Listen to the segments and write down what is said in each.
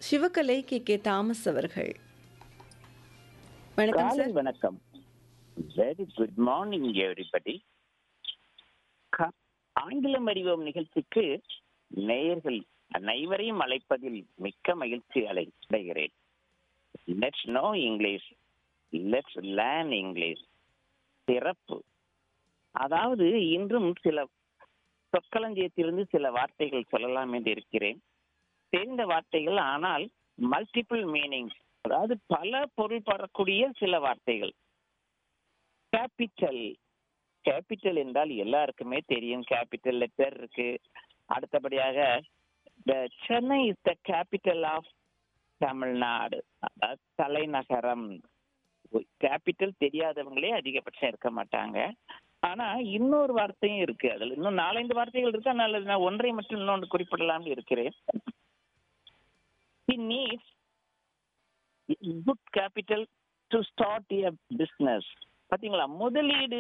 Sivakalai K K Thomas அவர்கள் வணக்கம் காலை சார் வணக்கம் வெரி குட் மார்னிங் எவ்ரிபடி ஆங்கிலம் அறிவோம் நிகழ்ச்சிக்கு நேயர்கள் அனைவரையும் அழைப்பதில் மிக்க மகிழ்ச்சி அடை அடைகிறேன் let's know English let's learn English சிறப்பு அதாவது இன்றும் சில சொற்களஞ்சியத்திலிருந்து சில வார்த்தைகள் சொல்லலாம் என்று இருக்கிறேன் தெரிந்த வார்த்தைகள் ஆனால் மல்டிபிள் மீனிங்ஸ் அதாவது பல பொருள் படக்கூடிய சில வார்த்தைகள் கேபிட்டல் கேபிட்டல் என்றால் எல்லாருக்குமே தெரியும் கேபிட்டல் லெட்டர் இருக்கு அடுத்தபடியாக the Chennai is the capital of Tamil Nadu அதாவது தலைநகரம் கேபிட்டல் தெரியாதவங்களே அதிகபட்சம் இருக்க மாட்டாங்க ஆனா இன்னொரு வார்த்தையும் இருக்கு அதுல இன்னும் நாலஞ்சு வார்த்தைகள் இருக்கு அதனால நான் ஒன்றை மட்டும் இன்னொன்று குறிப்பிடலாம்னு இருக்கிறேன் he needs good capital to start a business பாத்தீங்களா முதலீடு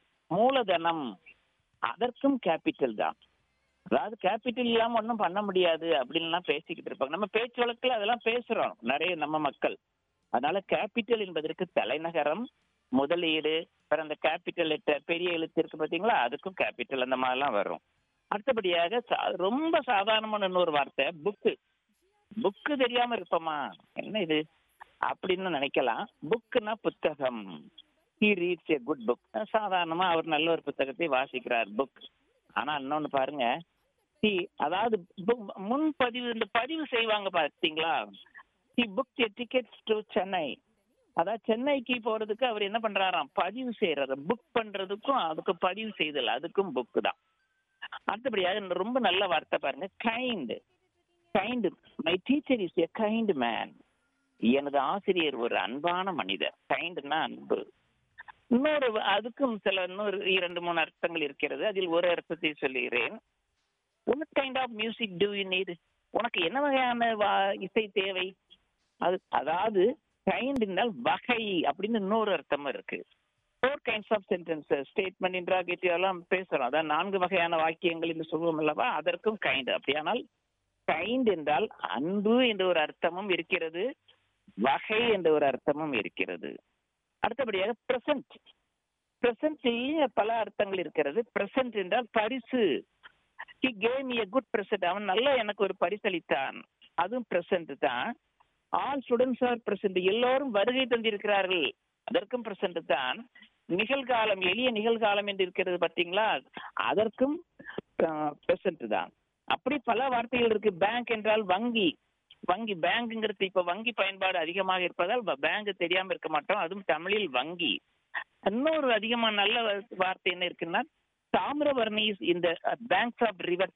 மூலதனம் அதற்கும் கேபிட்டல் தான் அதாவது கேபிட்டல் இல்லாம ஒன்றும் பண்ண முடியாது அப்படின்லாம் பேசிக்கிட்டு இருப்பாங்க நம்ம பேச்சு வழக்குல அதெல்லாம் பேசுறோம் நிறைய நம்ம மக்கள் அதனால கேபிட்டல் என்பதற்கு தலைநகரம் முதலீடு அப்புறம் அந்த கேபிட்டல் லெட்டர் பெரிய எழுத்து இருக்கு பாத்தீங்களா அதுக்கும் கேபிட்டல் அந்த மாதிரிலாம் வரும் அடுத்தபடியாக சா- ரொம்ப சாதாரணமான இன்னொரு வார்த்தை புக்கு புக்கு தெரியாம இருப்போமா என்ன இது அப்படின்னு நினைக்கலாம் புக்குன்னா புத்தகம் he reads a good book சாதாரணமா அவர் நல்ல ஒரு புத்தகத்தை வாசிக்கிறார் புக் ஆனா இன்னொன்னு பாருங்க he அதாவது book- முன்பதிவு இந்த பதிவு செய்வாங்க பாத்தீங்களா he booked a tickets to Chennai அதாவது சென்னைக்கு போறதுக்கு அவர் என்ன பண்றாராம் பதிவு செய்யறது புக் பண்றதுக்கும் அதுக்கு பதிவு செய்தல் அதுக்கும் புக் தான் அடுத்தபடியாக இன்னும் ரொம்ப நல்ல வார்த்தை பாருங்க kind kind my teacher is a kind man எனது ஆசிரியர் ஒரு அன்பான மனிதர் கைண்ட்னா அன்பு இன்னொரு அதுக்கும் சில இன்னொரு இரண்டு மூணு அர்த்தங்கள் இருக்கிறது அதில் ஒரு அர்த்தத்தை சொல்லுகிறேன் what kind of music do you need உனக்கு என்ன வகையான வா- இசை தேவை அது அதாவது கைண்ட் என்றால் வகை அப்படின்னு இன்னொரு அர்த்தமும் இருக்கு four kinds of sentences statement interrogative எல்லாம் பேசுறோம் அதான் நான்கு வகையான வாக்கியங்கள் என்று சொல்லுவோம் அல்லவா அதற்கும் கைண்ட் அப்படியானால் கைண்ட் என்றால் அன்பு என்ற ஒரு அர்த்தமும் இருக்கிறது வகை என்ற ஒரு அர்த்தமும் இருக்கிறது அடுத்தபடியாக பிரசன்ட் பிரசன்ட்லயே பல அர்த்தங்கள் இருக்கிறது பிரசன்ட் என்றால் பரிசு he gave me a good present அவன் நல்ல எனக்கு ஒரு பரிசளித்தான் அதுவும் பிரசன்ட் தான் ஆல் ஸ்டூடெண்ட்ஸ் ஆர் பிரசன்ட் எல்லோரும் வருகை தந்திருக்கிறார்கள் அதற்கும் பிரசன்ட் தான் நிகழ்காலம் எளிய நிகழ்காலம் என்று இருக்கிறது பார்த்தீங்களா அதற்கும் பிரசன்ட் தான் அப்படி பல வார்த்தைகள் இருக்கு பேங்க் என்றால் வங்கி வங்கி பேங்க்ங்கிறது இப்ப வங்கி பயன்பாடு அதிகமாக இருப்பதால் பேங்க் தெரியாம இருக்க மாட்டோம் அதுவும் தமிழில் வங்கி இன்னொரு அதிகமா நல்ல வார்த்தை என்ன இருக்குன்னா தாமிரபரணி இந்த banks of river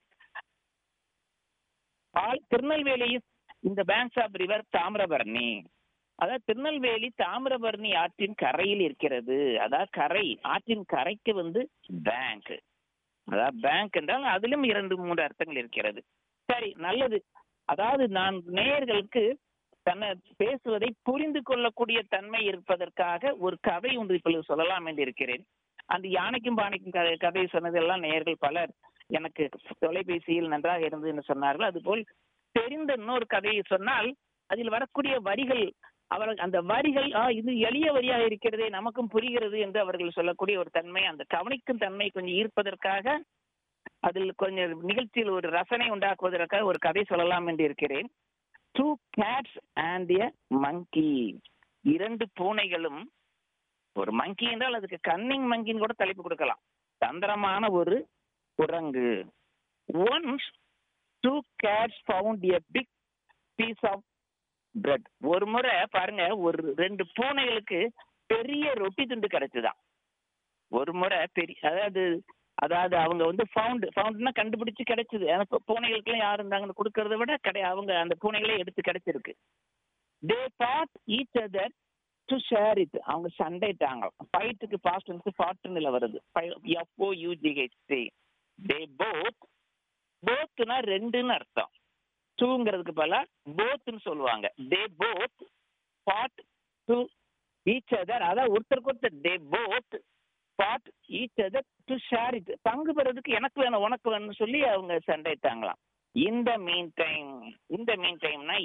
all Tirunelveli இந்த பேங்க்ஸ் ஆஃப் ரிவர் தாமிரபரணி அதாவது திருநெல்வேலி தாமிரபரணி ஆற்றின் கரையில் இருக்கிறது அதாவது கரை ஆற்றின் கரைக்கு வந்து பேங்க் அதாவது பேங்க் என்றால் அதிலும் இரண்டு மூன்று அர்த்தங்கள் இருக்கிறது சரி நல்லது அதாவது நான் நேயர்களுக்கு தன்னை பேசுவதை புரிந்து கொள்ளக்கூடிய தன்மை இருப்பதற்காக ஒரு கதை ஒன்று இப்பொழுது சொல்லலாம் என்று இருக்கிறேன் அந்த யானைக்கும் பானைக்கும் கதை கதை சொன்னதெல்லாம் நேயர்கள் பலர் எனக்கு தொலைபேசியில் நன்றாக இருந்தது என்று சொன்னார்கள் அதுபோல் தெரிந்த இன்னொரு கதையை சொன்னால் அதில் வரக்கூடிய வரிகள் அவர் அந்த வரிகள் ஆ இது எளிய வரியாக இருக்கிறதே நமக்கும் புரிகிறது என்று அவர்கள் சொல்லக்கூடிய ஒரு தன்மை அந்த கவனிக்கும் தன்மை கொஞ்சம் ஈர்ப்பதற்காக அதில் கொஞ்சம் நிகழ்ச்சியில் ஒரு ரசனை உண்டாக்குவதற்காக ஒரு கதை சொல்லலாம் என்று இருக்கிறேன் two cats and a monkey இரண்டு பூனைகளும் ஒரு மங்கி என்றால் அதுக்கு கன்னிங் மங்கின்னு கூட தலைப்பு கொடுக்கலாம் தந்திரமான ஒரு குரங்கு once two cats found a big piece of bread ஒரு முறை பாருங்க ஒரு ரெண்டு பூனைகளுக்கு பெரிய ரொட்டி துண்டு கிடைச்சுதான் ஒரு முறை பெரிய அதாவது அதாவது அவங்க வந்து ஃபவுண்ட் ஃபவுண்ட்னா கண்டுபிடிச்சு கிடைச்சது எனக்கு பூனைகளுக்குலாம் யார் இருந்தாங்கன்னு கொடுக்கறத விட கிடை அவங்க அந்த பூனைகளே எடுத்து கிடைச்சிருக்கு they fought each other to share it அவங்க சண்டைட்டாங்க ஃபைட்டுக்கு பாஸ்ட் வந்து ஃபார்ட்டுல வருது எஃப்ஓ யூஜிஹெச்டி தே போத் போத்னா ரெண்டுன்னு அர்த்தம் டூங்கிறதுக்கு பதிலா போத்னு சொல்லுவாங்க they both fought to each other அதாவது ஒருத்தருக்கு ஒருத்தர் they both fought each other to share it பங்கு பெறதுக்கு எனக்கு வேணும் உனக்கு வேணும்னு சொல்லி அவங்க சண்டைட்டாங்களாம் இந்த மீன் டைம் இந்த மீன் டைம்னா